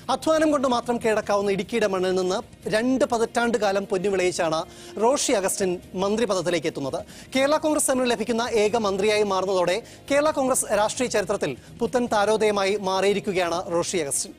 അധ്വാനം കൊണ്ട് മാത്രം കീഴടക്കാവുന്ന ഇടുക്കിയുടെ മണ്ണിൽ നിന്ന് രണ്ട് പതിറ്റാണ്ട് കാലം പൊന്നു വിളയിച്ചാണ് റോഷി അഗസ്റ്റിൻ മന്ത്രിപദത്തിലേക്ക് എത്തുന്നത് കേരള കോൺഗ്രസ് എമ്മിന് ലഭിക്കുന്ന ഏക മന്ത്രിയായി മാറുന്നതോടെ കേരള കോൺഗ്രസ് രാഷ്ട്രീയ ചരിത്രത്തിൽ പുത്തൻ താരോദയമായി മാറിയിരിക്കുകയാണ് റോഷി അഗസ്റ്റിൻ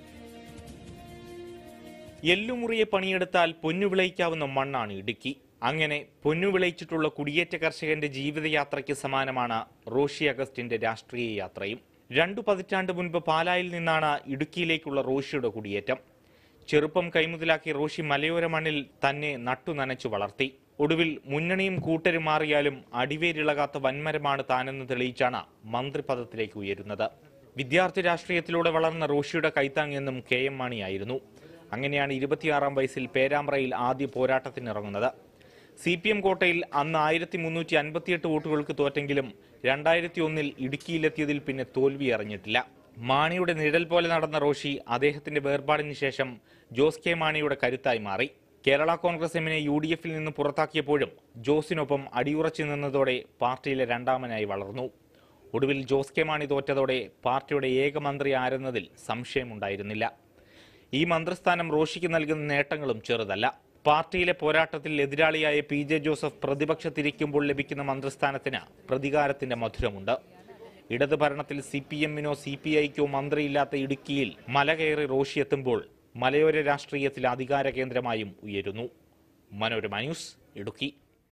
എല്ലുമുറിയെ പണിയെടുത്താൽ പൊന്നു വിളയിക്കാവുന്ന മണ്ണാണ് ഇടുക്കി അങ്ങനെ പൊന്നു വിളയിച്ചിട്ടുള്ള കുടിയേറ്റ കർഷകന്റെ ജീവിതയാത്രയ്ക്ക് സമാനമാണ് റോഷി അഗസ്റ്റിന്റെ രാഷ്ട്രീയ യാത്രയും രണ്ടു പതിറ്റാണ്ട് മുൻപ് പാലായിൽ നിന്നാണ് ഇടുക്കിയിലേക്കുള്ള റോഷിയുടെ കുടിയേറ്റം ചെറുപ്പം കൈമുതലാക്കി റോഷി മലയോര മണ്ണിൽ തന്നെ നട്ടു നനച്ചു വളർത്തി ഒടുവിൽ മുന്നണിയും കൂട്ടരും മാറിയാലും അടിവേരിളകാത്ത വൻമരമാണ് താനെന്ന് തെളിയിച്ചാണ് മന്ത്രിപദത്തിലേക്ക് ഉയരുന്നത് വിദ്യാർത്ഥി രാഷ്ട്രീയത്തിലൂടെ വളർന്ന റോഷിയുടെ കൈത്താങ്ങെന്നും കെ എം മാണിയായിരുന്നു അങ്ങനെയാണ് ഇരുപത്തിയാറാം വയസ്സിൽ പേരാമ്പ്രയിൽ ആദ്യ പോരാട്ടത്തിനിറങ്ങുന്നത് സി പി എം കോട്ടയിൽ അന്ന് ആയിരത്തി മുന്നൂറ്റി അൻപത്തിയെട്ട് വോട്ടുകൾക്ക് തോറ്റെങ്കിലും രണ്ടായിരത്തി ഒന്നിൽ ഇടുക്കിയിലെത്തിയതിൽ പിന്നെ തോൽവി അറിഞ്ഞിട്ടില്ല മാണിയുടെ നിഴൽ പോലെ നടന്ന റോഷി അദ്ദേഹത്തിന്റെ വേർപാടിന് ശേഷം ജോസ് കെ മാണിയുടെ കരുത്തായി മാറി കേരള കോൺഗ്രസ് എമ്മിനെ യു ഡി എഫിൽ നിന്ന് പുറത്താക്കിയപ്പോഴും ജോസിനൊപ്പം അടിയുറച്ചു നിന്നതോടെ പാർട്ടിയിലെ രണ്ടാമനായി വളർന്നു ഒടുവിൽ ജോസ് കെ മാണി തോറ്റതോടെ പാർട്ടിയുടെ ഏക മന്ത്രി ആരെന്നതിൽ സംശയമുണ്ടായിരുന്നില്ല ഈ മന്ത്രിസ്ഥാനം റോഷിക്ക് നൽകുന്ന നേട്ടങ്ങളും ചെറുതല്ല പാർട്ടിയിലെ പോരാട്ടത്തിൽ എതിരാളിയായ പി ജെ ജോസഫ് പ്രതിപക്ഷത്തിരിക്കുമ്പോൾ ലഭിക്കുന്ന മന്ത്രിസ്ഥാനത്തിന് പ്രതികാരത്തിന്റെ മധുരമുണ്ട് ഇടത് ഭരണത്തിൽ സി പി എമ്മിനോ സി പി ഐക്കോ മന്ത്രിയില്ലാത്ത ഇടുക്കിയിൽ മല കയറി റോഷി എത്തുമ്പോൾ മലയോര രാഷ്ട്രീയത്തിൽ അധികാര കേന്ദ്രമായും ഉയരുന്നു മനോരമ ന്യൂസ് ഇടുക്കി